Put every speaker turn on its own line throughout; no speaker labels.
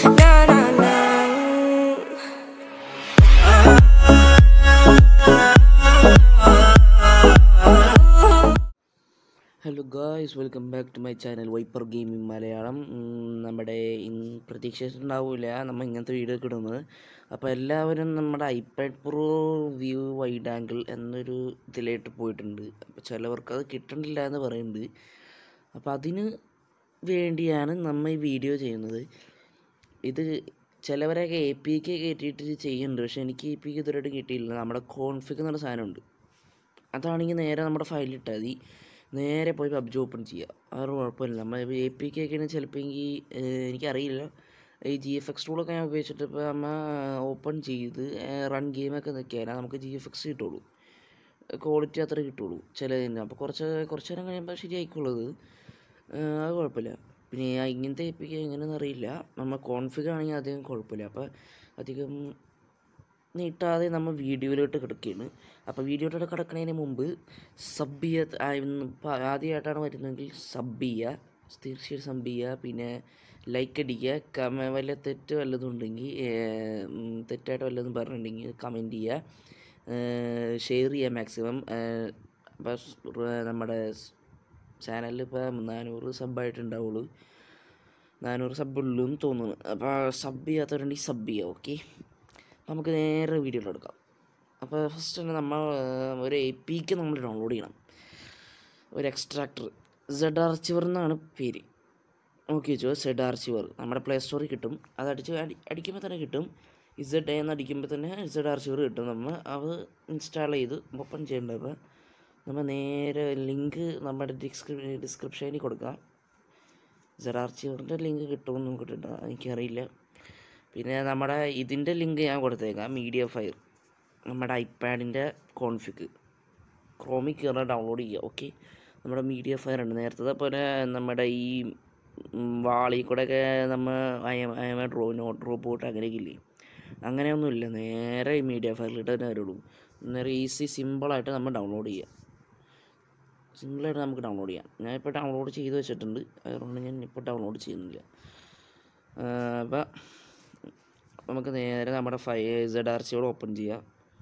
Na na na.
Hello guys welcome back to my channel viper gaming Malayalam ഉം, നമ്മുടെ in- പ്രതീക്ഷിച്ചിട്ടുണ്ടാവില്ല നമ്മൾ ഇങ്ങനത്തെ video ഒക്കെ ഇടുന്നത് അപ്പോൾ എല്ലാവരും നമ്മുടെ iPad pro view wide angle എന്നൊരു ഇതിലായിട്ട് പോയിട്ടുണ്ട് അപ്പോൾ ചിലവർക്ക് അത് കിട്ടണില്ല എന്ന് പറയുന്നുണ്ട് അപ്പോൾ അതിന് വേണ്ടിയാണ് നമ്മൾ ഈ വീഡിയോ ചെയ്യുന്നത് ഇത് ചിലവരൊക്കെ എ പി കെ കയറ്റിയിട്ട് ചെയ്യുന്നുണ്ട് പക്ഷേ എനിക്ക് എ പി കെ ഇതുവരെയായിട്ട് കിട്ടിയില്ല നമ്മുടെ കോൺഫിഗ് എന്നൊരു സാധനമുണ്ട് അതാണെങ്കിൽ നേരെ നമ്മുടെ ഫയലിൽ ഇട്ടാൽ മതി നേരെ പോയി പബ്ജി ഓപ്പൺ ചെയ്യുക അത് കുഴപ്പമില്ല നമ്മൾ എ പി കെ ഒക്കെ ചിലപ്പോൾ എനിക്കറിയില്ല ഈ ജി എഫ് എക്സ് ടൂളൊക്കെ ഞാൻ ഉപയോഗിച്ചിട്ട് ഇപ്പോൾ നമ്മൾ ഓപ്പൺ ചെയ്ത് റൺ ഗെയിമൊക്കെ നിൽക്കിയാൽ നമുക്ക് ജി എഫ് എക്സ് കിട്ടുള്ളൂ ക്വാളിറ്റി അത്ര കിട്ടുള്ളൂ ചിലതിന് അപ്പോൾ കുറച്ച് കുറച്ച് നേരം കഴിയുമ്പോൾ ശരിയായിക്കോളൂ അത് അത് കുഴപ്പമില്ല പിന്നെ ആ ഇങ്ങനത്തെ എ പി കെ എങ്ങനെയെന്ന് അറിയില്ല നമ്മൾ കോൺഫിഗ് ആണെങ്കിൽ അധികം കുഴപ്പമില്ല അപ്പോൾ അധികം നീട്ടാതെ നമ്മൾ വീഡിയോയിലോട്ട് കിടക്കുകയാണ് അപ്പോൾ വീഡിയോയിലോട്ട് കിടക്കുന്നതിന് മുമ്പ് സബ് ചെയ്യുക ആദ്യമായിട്ടാണ് വരുന്നതെങ്കിൽ സബ് ചെയ്യുക തീർച്ചയായും സബ് ചെയ്യുക പിന്നെ ലൈക്ക് അടിക്കുക കമ വല്ല തെറ്റ് വല്ലതും ഉണ്ടെങ്കിൽ ഏർ, ഉം, തെറ്റായിട്ട് വല്ലതും പറഞ്ഞിട്ടുണ്ടെങ്കിൽ കമൻറ്റ് ചെയ്യുക ഷെയർ ചെയ്യുക മാക്സിമം അപ്പോൾ നമ്മുടെ ചാനലിൽ ഇപ്പോൾ നാനൂറ് സബ്ബായിട്ടുണ്ടാവുള്ളൂ നാനൂറ് സബ് ഉള്ളൂ എന്ന് തോന്നുന്നു അപ്പോൾ സബ് ചെയ്യാത്തവരുണ്ടെങ്കിൽ സബ് ചെയ്യുക ഓക്കെ നമുക്ക് നേരെ വീഡിയോയിൽ എടുക്കാം അപ്പോൾ ഫസ്റ്റ് തന്നെ നമ്മൾ ഏർ, ഒരു എ പിക്ക് നമ്മൾ ഡൗൺലോഡ് ചെയ്യണം ഒരു എക്സ്ട്രാക്ടർ സെഡ് ആർച്ചിവർ എന്നാണ് പേര് ഓക്കെ വെച്ചോ സെഡ് ആർച്ചിവർ നമ്മുടെ പ്ലേ സ്റ്റോറിൽ കിട്ടും അത് അടിച്ച് അടി അടിക്കുമ്പോൾ തന്നെ കിട്ടും ഇസഡ് എന്ന് അടിക്കുമ്പോൾ തന്നെ ഇസഡ് ആർച്ചിവർ കിട്ടും നമ്മൾ അത് ഇൻസ്റ്റാൾ ചെയ്ത് ഓപ്പൺ ചെയ്യേണ്ടത് അപ്പോൾ നമ്മൾ നേരെ ലിങ്ക് നമ്മുടെ ഡിസ്ക്രി ഡിസ്ക്രിപ്ഷനിൽ കൊടുക്കാം സെഡ് ആർച്ചിവറിൻ്റെ ലിങ്ക് കിട്ടുമെന്ന് നോക്കിയിട്ടുണ്ട് എനിക്കറിയില്ല പിന്നെ നമ്മുടെ ഇതിൻ്റെ ലിങ്ക് ഞാൻ കൊടുത്തേക്കാം മീഡിയ ഫയർ നമ്മുടെ ഐപാഡിൻ്റെ കോൺഫിഗ് ക്രോമിൽ കയറി ഡൗൺലോഡ് ചെയ്യുക ഓക്കെ നമ്മുടെ മീഡിയ ഫയർ ഉണ്ട് നേരത്തെ പോലെ നമ്മുടെ ഈ ഉം, വാളിൽ കൂടെയൊക്കെ നമ്മൾ അയമ ഡ്രോ നോട്ട് റോബോട്ട് അങ്ങനെയൊക്കെ ഇല്ലേ അങ്ങനെയൊന്നുമില്ല നേരെ ഈ മീഡിയ ഫയറിലിട്ട് തന്നെ വരുള്ളൂ നേരെ ഈസി സിമ്പിളായിട്ട് നമ്മൾ ഡൗൺലോഡ് ചെയ്യുക സിമ്പിളായിട്ട് നമുക്ക് ഡൗൺലോഡ് ചെയ്യാം ഞാൻ ഇപ്പോൾ ഡൗൺലോഡ് ചെയ്ത് വെച്ചിട്ടുണ്ട് അതുകൊണ്ട് ഞാൻ ഇപ്പോൾ ഡൗൺലോഡ് ചെയ്യുന്നില്ല അപ്പോൾ നമുക്ക് നേരെ നമ്മുടെ ഫൈ സെഡ് ആർ സിയോട് ഓപ്പൺ ചെയ്യാം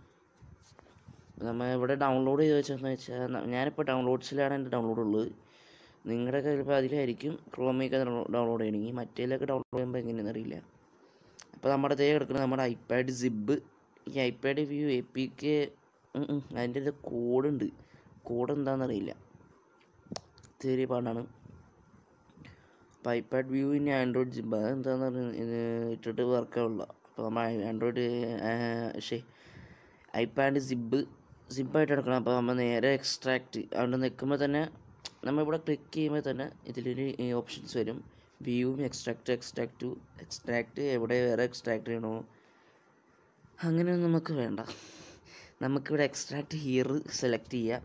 നമ്മൾ ഇവിടെ ഡൗൺലോഡ് ചെയ്ത് വെച്ചതെന്ന് വെച്ചാൽ ന- ഞാനിപ്പോൾ ഡൗൺലോഡ്സിലാണ് എൻ്റെ ഡൗൺലോഡ് ഉള്ളത് നിങ്ങളുടെ ചിലപ്പോൾ അതിലായിരിക്കും ക്രോമിയൊക്കെ ഡൗൺലോഡ് ചെയ്യണമെങ്കിൽ മറ്റേലൊക്കെ ഡൗൺലോഡ് ചെയ്യുമ്പോൾ എങ്ങനെയാണെന്ന് അറിയില്ല അപ്പോൾ നമ്മുടെ തേ കിടക്കുന്നത് നമ്മുടെ ഐപാഡ് സിബ് ഈ iPad view A P K അതിൻ്റെ ഒരു കോഡുണ്ട് കോഡ് എന്താണെന്നറിയില്ല ചെറിയ പാടാണ് അപ്പോൾ ഐപാഡ് വ്യൂ ഇനി ആൻഡ്രോയിഡ് ജിബ് അത് എന്താണെന്ന് പറഞ്ഞാൽ ഇട്ടിട്ട് വർക്കാവില്ല അപ്പോൾ നമ്മൾ ആൻഡ്രോയിഡ് ശേ ഐപാഡ് സിബ് സിബായിട്ട് എടുക്കണം അപ്പോൾ നമ്മൾ നേരെ എക്സ്ട്രാക്റ്റ് അവിടെ നിൽക്കുമ്പോൾ തന്നെ നമ്മളിവിടെ ക്ലിക്ക് ചെയ്യുമ്പോൾ തന്നെ ഇതിലൊരു ഓപ്ഷൻസ് വരും വ്യൂവും എക്സ്ട്രാക്റ്റ് എക്സ്ട്രാക്ട് ടു എക്സ്ട്രാക്റ്റ് എവിടെ വേറെ എക്സ്ട്രാക്ട് ചെയ്യണോ അങ്ങനെയൊന്നും നമുക്ക് വേണ്ട നമുക്കിവിടെ എക്സ്ട്രാക്റ്റ് ഹിയർ സെലക്ട് ചെയ്യാം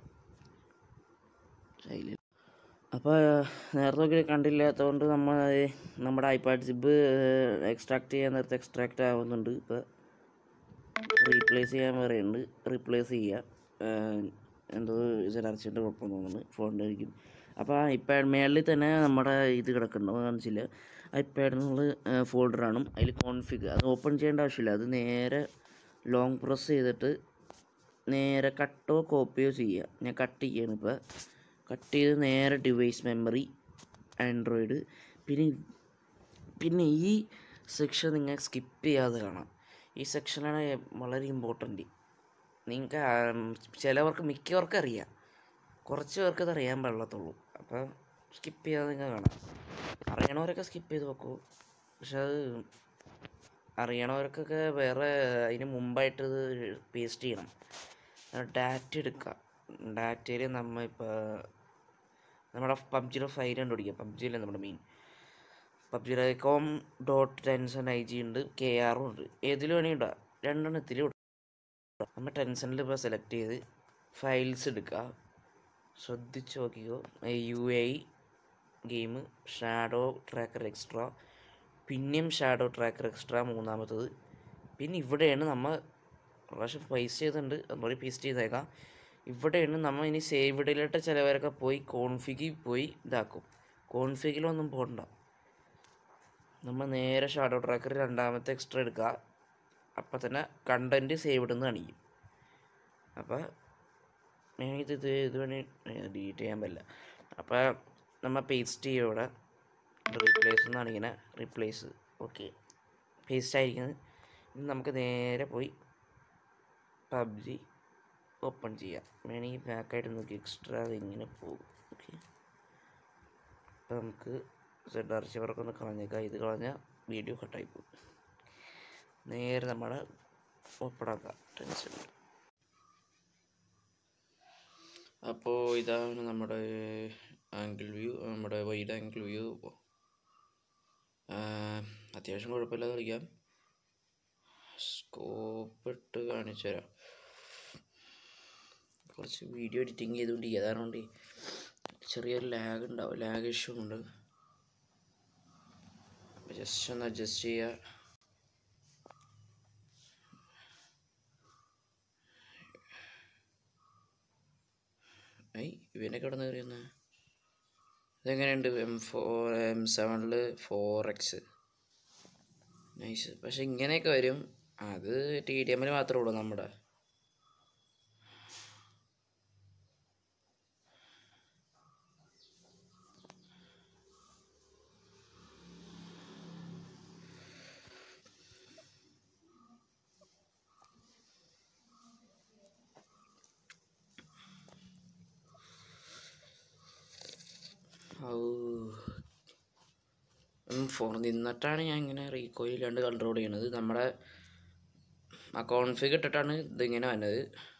ശൈലി അപ്പോൾ നേരത്തെ ഒക്കെ കണ്ടില്ലാത്തതുകൊണ്ട് നമ്മൾ നമ്മുടെ ഐപാഡ് സിബ് എക്സ്ട്രാക്ട് ചെയ്യാൻ നേരത്തെ എക്സ്ട്രാക്റ്റ് ആവുന്നുണ്ട് ഇപ്പോൾ റീപ്ലേസ് ചെയ്യാൻ പറയുന്നുണ്ട് റീപ്ലേസ് ചെയ്യുക ഏഹ് എന്തോ ചെലർച്ചിൻ്റെ കുഴപ്പം തോന്നുന്നു ഫോണിൻ്റെ ആയിരിക്കും അപ്പോൾ ഐപാഡ് മേളിൽ തന്നെ നമ്മുടെ ഇത് കിടക്കുന്നുണ്ടോ കാണിച്ചില്ല ഐപാഡിനുള്ള ഫോൾഡറാണ് അതിൽ കോൺഫിഗ് അത് ഓപ്പൺ ചെയ്യേണ്ട ആവശ്യമില്ല അത് നേരെ ലോങ് പ്രസ് ചെയ്തിട്ട് നേരെ കട്ടോ കോപ്പിയോ ചെയ്യുക ഞാൻ കട്ട് ചെയ്യാണ് ഇപ്പോൾ കട്ട് ചെയ്ത് നേരെ ഡിവൈസ് മെമ്മറി ആൻഡ്രോയിഡ് പിന്നെ പിന്നെ ഈ സെക്ഷൻ നിങ്ങൾ സ്കിപ്പ് ചെയ്യാതെ കാണാം ഈ സെക്ഷനാണ് വളരെ ഇമ്പോർട്ടൻ്റ് നിങ്ങൾക്ക് ചിലവർക്ക് മിക്കവർക്കും അറിയാം കുറച്ച് പേർക്ക് ഇത് അറിയാൻ പാടില്ലത്തുള്ളൂ അപ്പോൾ സ്കിപ്പ് ചെയ്യാതെ നിങ്ങൾ കാണാം അറിയണവരൊക്കെ സ്കിപ്പ് ചെയ്ത് വെക്കൂ പക്ഷെ അത് അറിയണവർക്കൊക്കെ വേറെ അതിന് മുമ്പായിട്ട് ഇത് പേസ്റ്റ് ചെയ്യണം ഡാറ്റ എടുക്കുക ഡാറ്റയിൽ നമ്മൾ ഇപ്പോൾ നമ്മുടെ പബ്ജിയുടെ ഫയൽ കണ്ടുപിടിക്കുക പബ്ജിയിലെ നമ്മുടെ മെയിൻ പബ്ജിയുടെ com dot Tencent I G ഉണ്ട് കെ ആറും ഉണ്ട് ഏതിലും വേണമെങ്കിൽ ഇടാം രണ്ടെണ്ണത്തിലും ഇടാം നമ്മൾ ടെൻസണിൽ ഇപ്പോൾ സെലക്ട് ചെയ്ത് ഫയൽസ് എടുക്കുക ശ്രദ്ധിച്ച് നോക്കിക്കോ U I game shadow tracker extra പിന്നെയും ഷാഡോ ട്രാക്കർ എക്സ്ട്രാ മൂന്നാമത്തത് പിന്നെ ഇവിടെയാണ് നമ്മൾ പ്രാവശ്യം പൈസ ചെയ്തിട്ടുണ്ട് അതുപോലെ പേസ്റ്റ് ചെയ്തേക്കാം ഇവിടെയാണ് നമ്മൾ ഇനി സേവ് ഇടയിലോട്ട് ചിലവരൊക്കെ പോയി കോൺഫിഗിൽ പോയി ഇതാക്കും കോൺഫിഗിലൊന്നും പോകണ്ട നമ്മൾ നേരെ ഷാഡോ ട്രാക്കർ രണ്ടാമത്തെ എക്സ്ട്രാ എടുക്കുക അപ്പം തന്നെ കണ്ടൻറ്റ് സേവ് ഇടുന്ന് കാണിക്കും അപ്പോൾ വേണമെങ്കിൽ ഇത് ഇത് ഇത് വേണമെങ്കിൽ ഡിലീറ്റ് ചെയ്യാൻ പറ്റില്ല അപ്പോൾ നമ്മൾ പേസ്റ്റ് ചെയ്യും ഇവിടെ റീപ്ലേസ് എന്നാണ് ഇങ്ങനെ റീപ്ലേസ് ഓക്കെ പേസ്റ്റ് ആയിരിക്കുന്നത് ഇനി നമുക്ക് നേരെ പോയി പബ്ജി ഓപ്പൺ ചെയ്യാം വേണമെങ്കിൽ ബാക്കായിട്ട് നോക്കി എക്സ്ട്രാ അതിങ്ങനെ പോകും ഓക്കെ അപ്പോൾ നമുക്ക് സെഡ് അർച്ചിവർക്ക് ഒന്ന് കളഞ്ഞേക്കാം ഇത് കളഞ്ഞാൽ വീഡിയോ കട്ടായി പോകും നേരെ നമ്മുടെ ഓപ്പൺ ആക്കാം ടെൻഷൻ അപ്പോൾ ഇതാണ് നമ്മുടെ ആംഗിൾ വ്യൂ നമ്മുടെ വൈഡ് ആംഗിൾ വ്യൂ അത്യാവശ്യം കുഴപ്പമില്ലാതെ കളിക്കാം സ്കോപ്പ് ഇട്ട് കാണിച്ചു തരാം കുറച്ച് വീഡിയോ എഡിറ്റിങ് ചെയ്തുകൊണ്ട് അതാറുകൊണ്ട് ചെറിയൊരു ലാഗ് ഉണ്ടാവും ലാഗ് ഇഷ്യൂ ഉണ്ട് ജസ്റ്റ് ഒന്ന് അഡ്ജസ്റ്റ് ചെയ്യുക ഐ ഇവനെ കിടന്ന് കയറിയെന്ന് ഇതെങ്ങനെയുണ്ട് എം ഫോർ എം സെവനിൽ ഫോർ എക്സ് നൈസ് പക്ഷെ ഇങ്ങനെയൊക്കെ വരും അത് ടി ഡി എമ്മിൽ മാത്രമേ ഉള്ളൂ നമ്മുടെ ഫോൺ നിന്നിട്ടാണ് ഞാൻ ഇങ്ങനെ റീകോയിൽ ഇല്ലാണ്ട് കൺട്രോൾ ചെയ്യണത് നമ്മുടെ ആ കോൺഫിഗ് ഇട്ടിട്ടാണ് ഇതിങ്ങനെ വന്നത്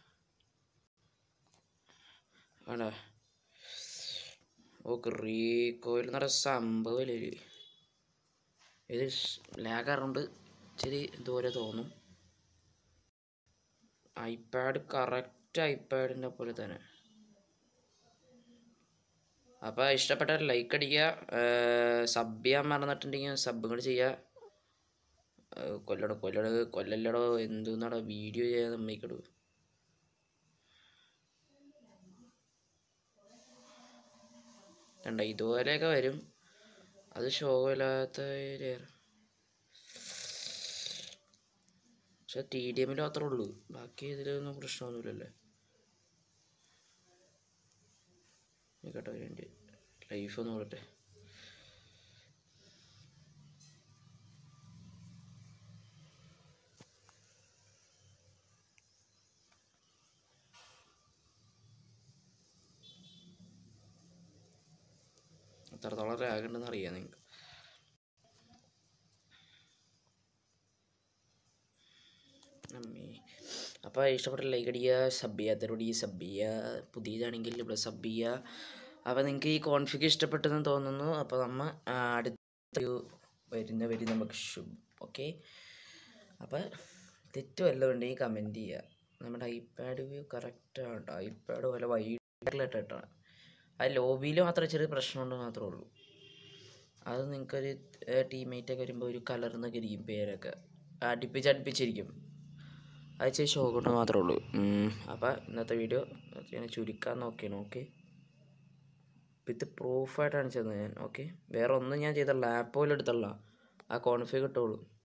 വേണ്ട ഓക്കെ റീകോയിൽ എന്ന് പറയുന്ന സംഭവമില്ല ഇത് ലാഗാറുണ്ട് ഇച്ചിരി ദൂരെ തോന്നും ഐപാഡ് കറക്റ്റ് ഐപാഡിൻ്റെ പോലെ തന്നെ അപ്പോൾ ഇഷ്ടപ്പെട്ട ലൈക്ക് അടിക്കുക സബ് ചെയ്യാൻ മറന്നിട്ടുണ്ടെങ്കിൽ സബ് കൂടി ചെയ്യുക കൊല്ലടോ കൊല്ലടോ കൊല്ലല്ലടോ എന്തെന്നാടോ വീഡിയോ ചെയ്യാൻ സമ്മതിക്കടോ കണ്ട ഇതുപോലെയൊക്കെ വരും അത് ഷോ ഇല്ലാത്ത ഏരിയ പക്ഷെ ടി ഡി എമ്മിൽ മാത്രമേ ഉള്ളൂ ബാക്കി ഇതിലൊന്നും പ്രശ്നമൊന്നുമില്ലല്ലേ കേട്ടോ വേണ്ടി ലൈഫ് ഒന്ന് നോക്കട്ടെ എത്രത്തോളം ലാഗ് ഉണ്ടെന്ന് അറിയാം നിങ്ങൾക്ക് അമ്മേ അപ്പോൾ ഇഷ്ടപ്പെട്ട ലൈക്ക് അടിക്കുക സബ് ചെയ്യാത്തവരോട് ഈ സബ് ചെയ്യുക പുതിയതാണെങ്കിൽ ഇവിടെ സബ് ചെയ്യുക അപ്പോൾ നിങ്ങൾക്ക് ഈ കോൺഫിഗ് ഇഷ്ടപ്പെട്ടെന്ന് തോന്നുന്നു അപ്പോൾ നമ്മൾ അടുത്ത ഒരു വരുന്ന വരി നമുക്ക് ശുഭം ഓക്കെ അപ്പോൾ തെറ്റ് വല്ലതും ഉണ്ടെങ്കിൽ കമൻറ്റ് ചെയ്യുക നമ്മുടെ ഐപാഡ് വ്യൂ കറക്റ്റ് ആണ് കേട്ടോ ഐപാഡ് പോലെ വൈഡിലായിട്ടാണ് ആ ലോബിയിൽ മാത്രമേ ചെറിയ പ്രശ്നമുണ്ട് മാത്രമേ ഉള്ളൂ അത് നിങ്ങൾക്കൊരു ടീമേറ്റൊക്കെ വരുമ്പോൾ ഒരു കലർന്നൊക്കെ ഇരിക്കും പേരൊക്കെ അടുപ്പിച്ച് അടുപ്പിച്ചിരിക്കും അത് ഇച്ചിരി ഷോ കൊണ്ട് മാത്രമേ ഉള്ളൂ അപ്പോൾ ഇന്നത്തെ വീഡിയോ ഞാൻ ചുരുക്കാൻ നോക്കിയാണ് ഓക്കെ വിത്ത് പ്രൂഫായിട്ടാണ് ചെയ്തത് ഞാൻ ഓക്കെ വേറെ ഒന്നും ഞാൻ ചെയ്തില്ല ആപ്പ് പോലും എടുത്തല്ല ആ കോൺഫിഗ് ഇട്ടുള്ളൂ